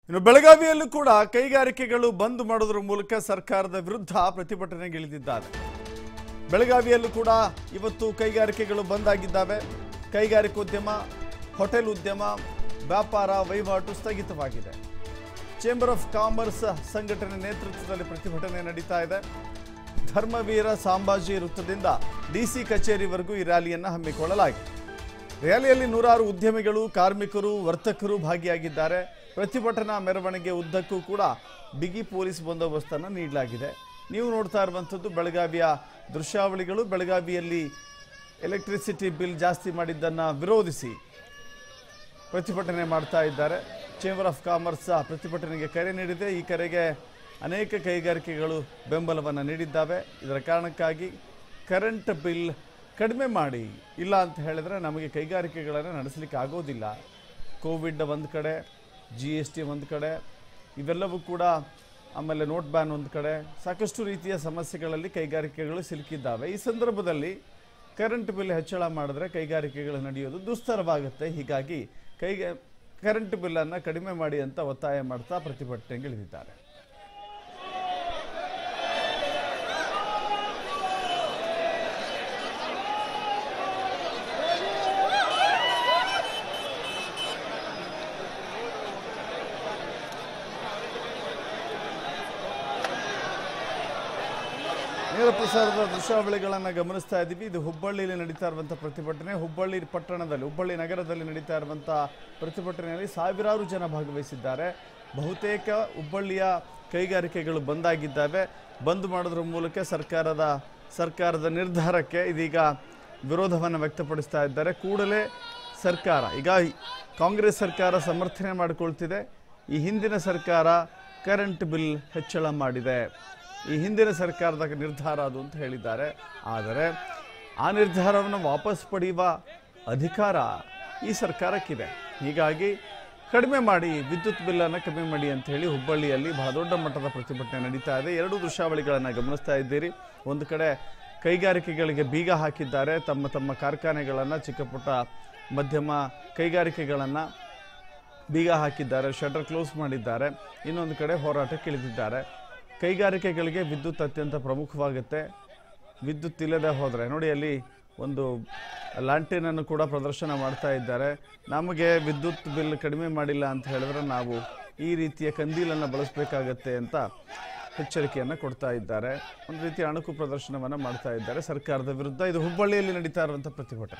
ಇನ್ನು ಬೆಳಗಾವಿಯಲ್ಲೂ ಕೂಡ ಕೈಗಾರಿಕೆಗಳು ಬಂದ್ ಮಾಡೋದ್ರ ಮೂಲಕ ಸರ್ಕಾರದ ವಿರುದ್ಧ ಪ್ರತಿಭಟನೆಗಿಳಿದಿದ್ದಾರೆ ಬೆಳಗಾವಿಯಲ್ಲೂ ಕೂಡ ಇವತ್ತು ಕೈಗಾರಿಕೆಗಳು ಬಂದ್ ಆಗಿದ್ದಾವೆ ಕೈಗಾರಿಕೋದ್ಯಮ ಹೋಟೆಲ್ ಉದ್ಯಮ ವ್ಯಾಪಾರ ವಹಿವಾಟು ಸ್ಥಗಿತವಾಗಿದೆ ಚೇಂಬರ್ ಆಫ್ ಕಾಮರ್ಸ್ ಸಂಘಟನೆ ನೇತೃತ್ವದಲ್ಲಿ ಪ್ರತಿಭಟನೆ ನಡೀತಾ ಇದೆ ಧರ್ಮವೀರ ಸಾಂಬಾಜಿ ವೃತ್ತದಿಂದ ಡಿಸಿ ಕಚೇರಿವರೆಗೂ ಈ ರ್ಯಾಲಿಯನ್ನು ಹಮ್ಮಿಕೊಳ್ಳಲಾಗಿದೆ ರ್ಯಾಲಿಯಲ್ಲಿ ನೂರಾರು ಉದ್ಯಮಿಗಳು ಕಾರ್ಮಿಕರು ವರ್ತಕರು ಭಾಗಿಯಾಗಿದ್ದಾರೆ ಪ್ರತಿಭಟನಾ ಮೆರವಣಿಗೆ ಉದ್ದಕ್ಕೂ ಕೂಡ ಬಿಗಿ ಪೊಲೀಸ್ ಬಂದೋಬಸ್ತನ್ನು ನೀಡಲಾಗಿದೆ ನೀವು ನೋಡ್ತಾ ಇರುವಂಥದ್ದು ಬೆಳಗಾವಿಯ ದೃಶ್ಯಾವಳಿಗಳು ಬೆಳಗಾವಿಯಲ್ಲಿ ಎಲೆಕ್ಟ್ರಿಸಿಟಿ ಬಿಲ್ ಜಾಸ್ತಿ ಮಾಡಿದ್ದನ್ನು ವಿರೋಧಿಸಿ ಪ್ರತಿಭಟನೆ ಮಾಡ್ತಾ ಇದ್ದಾರೆ ಚೇಂಬರ್ ಆಫ್ ಕಾಮರ್ಸ್ ಪ್ರತಿಭಟನೆಗೆ ಕರೆ ನೀಡಿದೆ ಈ ಕರೆಗೆ ಅನೇಕ ಕೈಗಾರಿಕೆಗಳು ಬೆಂಬಲವನ್ನು ನೀಡಿದ್ದಾವೆ ಇದರ ಕಾರಣಕ್ಕಾಗಿ ಕರೆಂಟ್ ಬಿಲ್ ಕಡಿಮೆ ಮಾಡಿ ಇಲ್ಲ ಅಂತ ಹೇಳಿದ್ರೆ ನಮಗೆ ಕೈಗಾರಿಕೆಗಳನ್ನು ನಡೆಸಲಿಕ್ಕೆ ಆಗೋದಿಲ್ಲ ಕೋವಿಡ್ ಒಂದು ಕಡೆ ಜಿ ಎಸ್ ಟಿ ಒಂದು ಕಡೆ ಇವೆಲ್ಲವೂ ಕೂಡ ಆಮೇಲೆ ನೋಟ್ ಬ್ಯಾನ್ ಒಂದು ಕಡೆ ಸಾಕಷ್ಟು ರೀತಿಯ ಸಮಸ್ಯೆಗಳಲ್ಲಿ ಕೈಗಾರಿಕೆಗಳು ಸಿಲುಕಿದ್ದಾವೆ ಈ ಸಂದರ್ಭದಲ್ಲಿ ಕರೆಂಟ್ ಬಿಲ್ ಹೆಚ್ಚಳ ಮಾಡಿದ್ರೆ ಕೈಗಾರಿಕೆಗಳು ನಡೆಯೋದು ದುಸ್ತರವಾಗುತ್ತೆ ಹೀಗಾಗಿ ಕೈಗೆ ಕರೆಂಟ್ ಬಿಲ್ಲನ್ನು ಕಡಿಮೆ ಮಾಡಿ ಅಂತ ಒತ್ತಾಯ ಮಾಡ್ತಾ ಪ್ರತಿಭಟನೆಗಿಳಿದಿದ್ದಾರೆ ನೇರ ಪ್ರಸಾರದ ದೃಶ್ಯಾವಳಿಗಳನ್ನು ಗಮನಿಸ್ತಾ ಇದ್ದೀವಿ ಇದು ಹುಬ್ಬಳ್ಳಿಯಲ್ಲಿ ನಡೀತಾ ಇರುವಂಥ ಪ್ರತಿಭಟನೆ ಹುಬ್ಬಳ್ಳಿ ಪಟ್ಟಣದಲ್ಲಿ ಹುಬ್ಬಳ್ಳಿ ನಗರದಲ್ಲಿ ನಡೀತಾ ಇರುವಂಥ ಪ್ರತಿಭಟನೆಯಲ್ಲಿ ಸಾವಿರಾರು ಜನ ಭಾಗವಹಿಸಿದ್ದಾರೆ ಬಹುತೇಕ ಹುಬ್ಬಳ್ಳಿಯ ಕೈಗಾರಿಕೆಗಳು ಬಂದಾಗಿದ್ದಾವೆ ಬಂದ್ ಮಾಡೋದ್ರ ಮೂಲಕ ಸರ್ಕಾರದ ಸರ್ಕಾರದ ನಿರ್ಧಾರಕ್ಕೆ ಇದೀಗ ವಿರೋಧವನ್ನು ವ್ಯಕ್ತಪಡಿಸ್ತಾ ಇದ್ದಾರೆ ಕೂಡಲೇ ಸರ್ಕಾರ ಈಗ ಕಾಂಗ್ರೆಸ್ ಸರ್ಕಾರ ಸಮರ್ಥನೆ ಮಾಡಿಕೊಳ್ತಿದೆ ಈ ಹಿಂದಿನ ಸರ್ಕಾರ ಕರೆಂಟ್ ಬಿಲ್ ಹೆಚ್ಚಳ ಮಾಡಿದೆ ಈ ಹಿಂದಿನ ಸರ್ಕಾರದ ನಿರ್ಧಾರ ಅದು ಅಂತ ಹೇಳಿದ್ದಾರೆ ಆದರೆ ಆ ನಿರ್ಧಾರವನ್ನು ವಾಪಸ್ ಪಡೆಯುವ ಅಧಿಕಾರ ಈ ಸರ್ಕಾರಕ್ಕಿದೆ ಹೀಗಾಗಿ ಕಡಿಮೆ ಮಾಡಿ ವಿದ್ಯುತ್ ಬಿಲ್ಲನ್ನು ಕಡಿಮೆ ಮಾಡಿ ಅಂತ ಹೇಳಿ ಹುಬ್ಬಳ್ಳಿಯಲ್ಲಿ ಬಹಳ ದೊಡ್ಡ ಮಟ್ಟದ ಪ್ರತಿಭಟನೆ ನಡೀತಾ ಇದೆ ಎರಡು ದೃಶ್ಯಾವಳಿಗಳನ್ನು ಗಮನಿಸ್ತಾ ಇದ್ದೀರಿ ಒಂದು ಕಡೆ ಕೈಗಾರಿಕೆಗಳಿಗೆ ಬೀಗ ಹಾಕಿದ್ದಾರೆ ತಮ್ಮ ತಮ್ಮ ಕಾರ್ಖಾನೆಗಳನ್ನು ಚಿಕ್ಕ ಪುಟ್ಟ ಮಧ್ಯಮ ಕೈಗಾರಿಕೆಗಳನ್ನು ಬೀಗ ಹಾಕಿದ್ದಾರೆ ಶಟರ್ ಕ್ಲೋಸ್ ಮಾಡಿದ್ದಾರೆ ಇನ್ನೊಂದು ಕಡೆ ಹೋರಾಟಕ್ಕೆ ಇಳಿದಿದ್ದಾರೆ ಕೈಗಾರಿಕೆಗಳಿಗೆ ವಿದ್ಯುತ್ ಅತ್ಯಂತ ಪ್ರಮುಖವಾಗುತ್ತೆ ವಿದ್ಯುತ್ ಇಲ್ಲದೆ ಹೋದರೆ ನೋಡಿ ಅಲ್ಲಿ ಒಂದು ಲ್ಯಾಂಟೇನನ್ನು ಕೂಡ ಪ್ರದರ್ಶನ ಮಾಡ್ತಾ ಇದ್ದಾರೆ ನಮಗೆ ವಿದ್ಯುತ್ ಬಿಲ್ ಕಡಿಮೆ ಮಾಡಿಲ್ಲ ಅಂತ ಹೇಳಿದ್ರೆ ನಾವು ಈ ರೀತಿಯ ಕಂದೀಲನ್ನು ಬಳಸಬೇಕಾಗತ್ತೆ ಅಂತ ಎಚ್ಚರಿಕೆಯನ್ನು ಕೊಡ್ತಾ ಇದ್ದಾರೆ ಒಂದು ರೀತಿಯ ಅಣುಕು ಪ್ರದರ್ಶನವನ್ನು ಮಾಡ್ತಾ ಇದ್ದಾರೆ ಸರ್ಕಾರದ ವಿರುದ್ಧ ಇದು ಹುಬ್ಬಳ್ಳಿಯಲ್ಲಿ ನಡೀತಾ ಇರುವಂಥ ಪ್ರತಿಭಟನೆ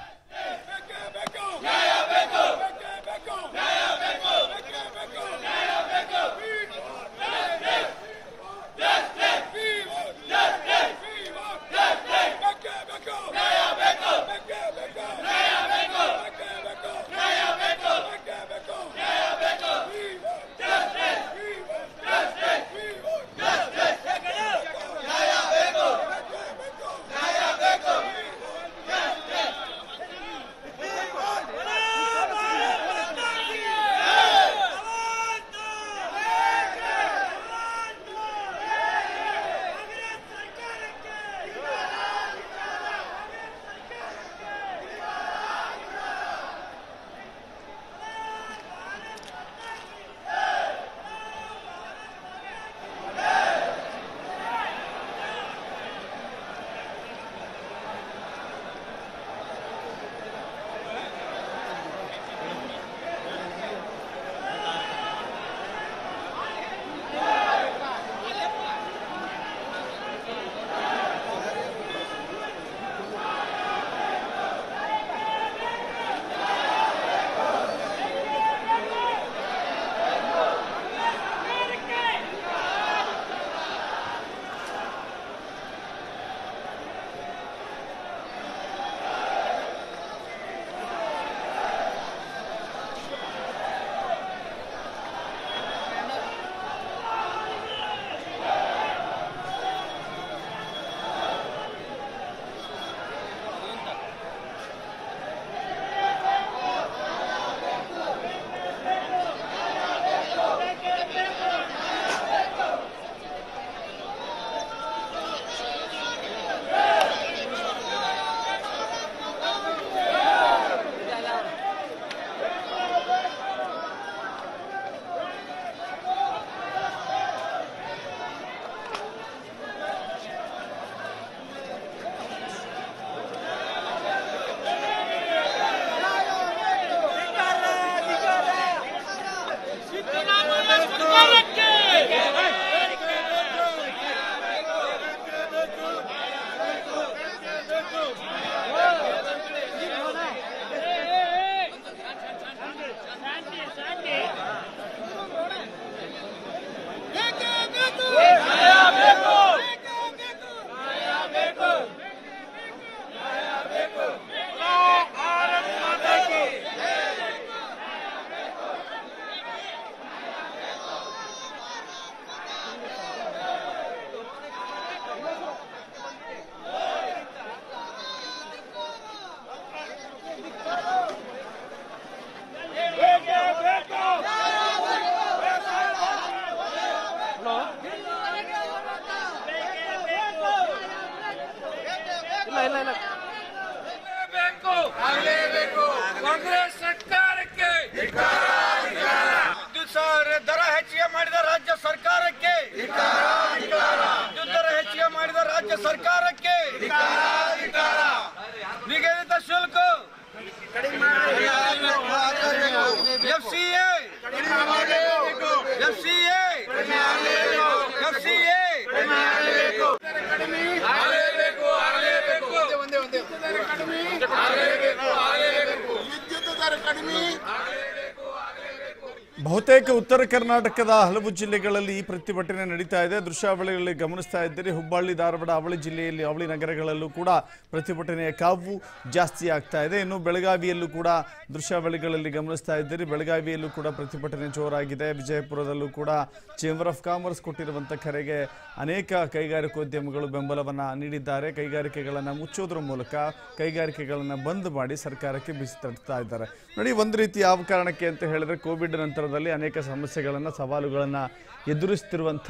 ಬೇಕು ಕಾಂಗ್ರೆಸ್ ಸರ್ಕಾರಕ್ಕೆ ವಿದ್ಯುತ್ ಸ- ದರ ಹೆಚ್ಚಿಗೆ ಮಾಡಿದ ರಾಜ್ಯ ಸರ್ಕಾರಕ್ಕೆ ವಿದ್ಯುತ್ ದರ ಹೆಚ್ಚಿಗೆ ಮಾಡಿದ ರಾಜ್ಯ ಸರ್ಕಾರಕ್ಕೆ ನಿಗದಿತ ಶುಲ್ಕ ಎಫ್ಸಿಎ ಎಫ್ಸಿಎ ಎಫ್ಸಿಎ ವಿದ್ಯುತ್ ದರ ಕಡಿಮೆ ಬಹುತೇಕ ಉತ್ತರ ಕರ್ನಾಟಕದ ಹಲವು ಜಿಲ್ಲೆಗಳಲ್ಲಿ ಈ ಪ್ರತಿಭಟನೆ ನಡೀತಾ ಇದೆ ದೃಶ್ಯಾವಳಿಗಳಲ್ಲಿ ಗಮನಿಸ್ತಾ ಇದ್ದೀರಿ ಹುಬ್ಬಳ್ಳಿ ಧಾರವಾಡ ಅವಳಿ ಜಿಲ್ಲೆಯಲ್ಲಿ ಅವಳಿ ನಗರಗಳಲ್ಲೂ ಕೂಡ ಪ್ರತಿಭಟನೆಯ ಕಾವು ಜಾಸ್ತಿ ಆಗ್ತಾ ಇದೆ ಇನ್ನು ಬೆಳಗಾವಿಯಲ್ಲೂ ಕೂಡ ದೃಶ್ಯಾವಳಿಗಳಲ್ಲಿ ಗಮನಿಸ್ತಾ ಇದ್ದೀರಿ ಬೆಳಗಾವಿಯಲ್ಲೂ ಕೂಡ ಪ್ರತಿಭಟನೆ ಜೋರಾಗಿದೆ ವಿಜಯಪುರದಲ್ಲೂ ಕೂಡ ಚೇಂಬರ್ ಆಫ್ ಕಾಮರ್ಸ್ ಕೊಟ್ಟಿರುವಂಥ ಕರೆಗೆ ಅನೇಕ ಕೈಗಾರಿಕೋದ್ಯಮಿಗಳು ಬೆಂಬಲವನ್ನ ನೀಡಿದ್ದಾರೆ ಕೈಗಾರಿಕೆಗಳನ್ನು ಮುಚ್ಚೋದ್ರ ಮೂಲಕ ಕೈಗಾರಿಕೆಗಳನ್ನು ಬಂದ್ ಮಾಡಿ ಸರ್ಕಾರಕ್ಕೆ ಬಿಸಿ ತಡ್ತಾ ಇದ್ದಾರೆ ನೋಡಿ ಒಂದು ರೀತಿ ಯಾವ ಕಾರಣಕ್ಕೆ ಅಂತ ಹೇಳಿದ್ರೆ ಕೋವಿಡ್ ನಂತರದಲ್ಲಿ ಅನೇಕ ಸಮಸ್ಯೆಗಳನ್ನು ಸವಾಲುಗಳನ್ನು ಎದುರಿಸ್ತಿರುವಂಥ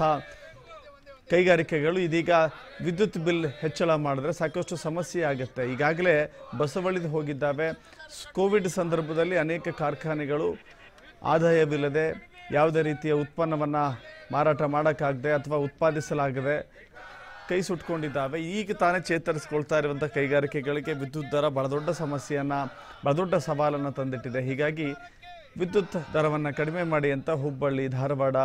ಕೈಗಾರಿಕೆಗಳು ಇದೀಗ ವಿದ್ಯುತ್ ಬಿಲ್ ಹೆಚ್ಚಳ ಮಾಡಿದ್ರೆ ಸಾಕಷ್ಟು ಸಮಸ್ಯೆ ಆಗುತ್ತೆ ಈಗಾಗಲೇ ಬಸವಳಿದು ಹೋಗಿದ್ದಾವೆ ಸ್- ಕೋವಿಡ್ ಸಂದರ್ಭದಲ್ಲಿ ಅನೇಕ ಕಾರ್ಖಾನೆಗಳು ಆದಾಯವಿಲ್ಲದೆ ಯಾವುದೇ ರೀತಿಯ ಉತ್ಪನ್ನವನ್ನು ಮಾರಾಟ ಮಾಡೋಕ್ಕಾಗದೆ ಅಥವಾ ಉತ್ಪಾದಿಸಲಾಗದೆ ಕೈ ಸುಟ್ಕೊಂಡಿದ್ದಾವೆ ಈಗ ತಾನೇ ಚೇತರಿಸ್ಕೊಳ್ತಾ ಇರುವಂಥ ಕೈಗಾರಿಕೆಗಳಿಗೆ ವಿದ್ಯುತ್ ದರ ಬಹಳ ದೊಡ್ಡ ಸಮಸ್ಯೆಯನ್ನು ಬಹಳ ದೊಡ್ಡ ಸವಾಲನ್ನು ತಂದಿಟ್ಟಿದೆ ಹೀಗಾಗಿ ವಿದ್ಯುತ್ ದರವನ್ನು ಕಡಿಮೆ ಮಾಡಿ ಅಂತ ಹುಬ್ಬಳ್ಳಿ ಧಾರವಾಡ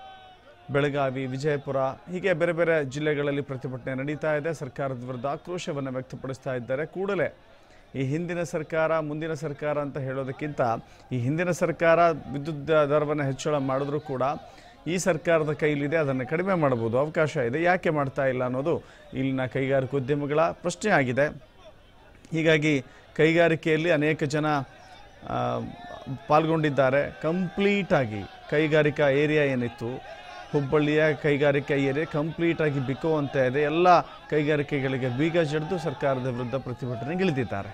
ಬೆಳಗಾವಿ ವಿಜಯಪುರ ಹೀಗೆ ಬೇರೆ ಬೇರೆ ಜಿಲ್ಲೆಗಳಲ್ಲಿ ಪ್ರತಿಭಟನೆ ನಡೀತಾ ಇದೆ ಸರ್ಕಾರದ ವಿರುದ್ಧ ಆಕ್ರೋಶವನ್ನು ವ್ಯಕ್ತಪಡಿಸ್ತಾ ಇದ್ದಾರೆ ಕೂಡಲೇ ಈ ಹಿಂದಿನ ಸರ್ಕಾರ ಮುಂದಿನ ಸರ್ಕಾರ ಅಂತ ಹೇಳೋದಕ್ಕಿಂತ ಈ ಹಿಂದಿನ ಸರ್ಕಾರ ವಿದ್ಯುತ್ ದ- ದರವನ್ನು ಹೆಚ್ಚಳ ಮಾಡಿದ್ರೂ ಕೂಡ ಈ ಸರ್ಕಾರದ ಕೈಲಿದೆ ಅದನ್ನು ಕಡಿಮೆ ಮಾಡ್ಬೋದು ಅವಕಾಶ ಇದೆ ಯಾಕೆ ಮಾಡ್ತಾ ಇಲ್ಲ ಅನ್ನೋದು ಇಲ್ಲಿನ ಕೈಗಾರಿಕೋದ್ಯಮಿಗಳ ಪ್ರಶ್ನೆ ಆಗಿದೆ ಹೀಗಾಗಿ ಕೈಗಾರಿಕೆಯಲ್ಲಿ ಅನೇಕ ಜನ ಆ, ಪಾಲ್ಗೊಂಡಿದ್ದಾರೆ ಕಂಪ್ಲೀಟಾಗಿ ಕೈಗಾರಿಕಾ ಏರಿಯಾ ಏನಿತ್ತು ಹುಬ್ಬಳ್ಳಿಯ ಕೈಗಾರಿಕಾ ಏರಿಯಾ ಕಂಪ್ಲೀಟಾಗಿ ಬಿಕೋ ಅಂತ ಇದೆ ಎಲ್ಲ ಕೈಗಾರಿಕೆಗಳಿಗೆ ಬೀಗ ಜಡಿದು ಸರ್ಕಾರದ ವಿರುದ್ಧ ಪ್ರತಿಭಟನೆಗಿಳಿದಿದ್ದಾರೆ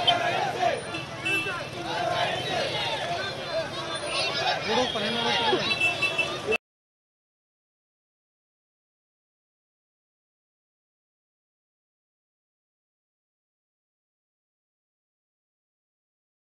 ನೋಡು, ಪನ್ನೆರಡು